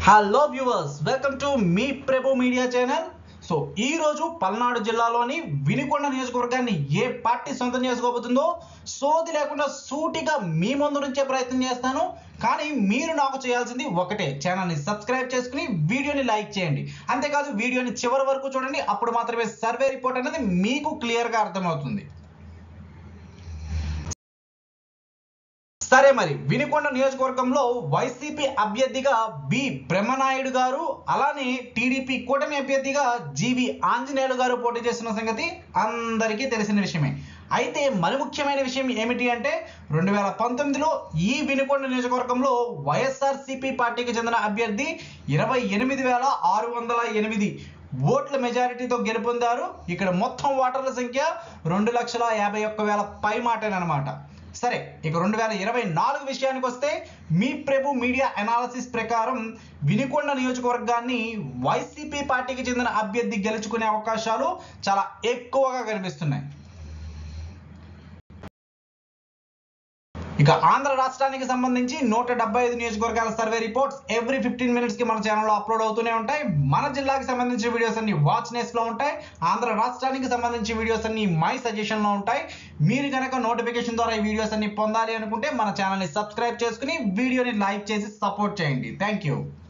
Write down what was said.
hello viewers welcome to మీ Prabhu media channel so ఈ రోజు పల్నాడు జిల్లాలోని వినుకొండ నియోజకవర్గాన్ని ఏ పార్టీ సొంతం చేసుకోబోతుందో సోది లేకుండా సూటిగా మీ ముందు నుంచే ప్రయత్నం చేస్తాను కానీ మీరు నాకు చేయాల్సింది ఒకటే ఛానల్ని సబ్స్క్రైబ్ చేసుకుని వీడియోని లైక్ చేయండి అంతేకాదు వీడియోని చివరి వరకు చూడండి అప్పుడు మాత్రమే సర్వే రిపోర్ట్ అనేది మీకు క్లియర్గా అర్థమవుతుంది సరే మరి వినుకొండ నియోజకవర్గంలో వైసీపీ అభ్యర్థిగా బి బ్రహ్మనాయుడు గారు అలానే టీడీపీ కూటమి అభ్యర్థిగా జీవి ఆంజనేయులు గారు పోటీ చేస్తున్న సంగతి అందరికీ తెలిసిన విషయమే అయితే మరి ముఖ్యమైన విషయం ఏమిటి అంటే రెండు వేల పంతొమ్మిదిలో ఈ వినుకొండ నియోజకవర్గంలో వైఎస్ఆర్సీపీ పార్టీకి చెందిన అభ్యర్థి ఇరవై ఎనిమిది వేల ఆరు వందల ఎనిమిది ఓట్ల మెజారిటీతో గెలుపొందారు ఇక్కడ మొత్తం ఓటర్ల సంఖ్య రెండు లక్షల యాభై ఒక్క వేల పై మాటేనమాట సరే ఇక రెండు వేల ఇరవై నాలుగు విషయానికి వస్తే మీ ప్రభు మీడియా అనాలసిస్ ప్రకారం వినుకొండ నియోజకవర్గాన్ని వైసీపీ పార్టీకి చెందిన అభ్యర్థి గెలుచుకునే అవకాశాలు చాలా ఎక్కువగా కనిపిస్తున్నాయి ఇక ఆంధ్ర రాష్ట్రానికి సంబంధించి నూట డెబ్బై ఐదు నియోజకవర్గాల survey reports every fifteen minutes కి మన ఛానల్లో అప్లోడ్ అవుతూనే ఉంటాయి మన జిల్లాకి సంబంధించిన వీడియోస్ అన్ని వాచ్ నెస్ లో ఉంటాయి ఆంధ్ర రాష్ట్రానికి సంబంధించి వీడియోస్ అన్ని మై సజెషన్ లో ఉంటాయి మీరు కనుక నోటిఫికేషన్ ద్వారా ఈ వీడియోస్ అన్ని పొందాలి అనుకుంటే మన ఛానల్ని సబ్స్క్రైబ్ చేసుకుని వీడియోని లైక్ చేసి సపోర్ట్ చేయండి థ్యాంక్ యూ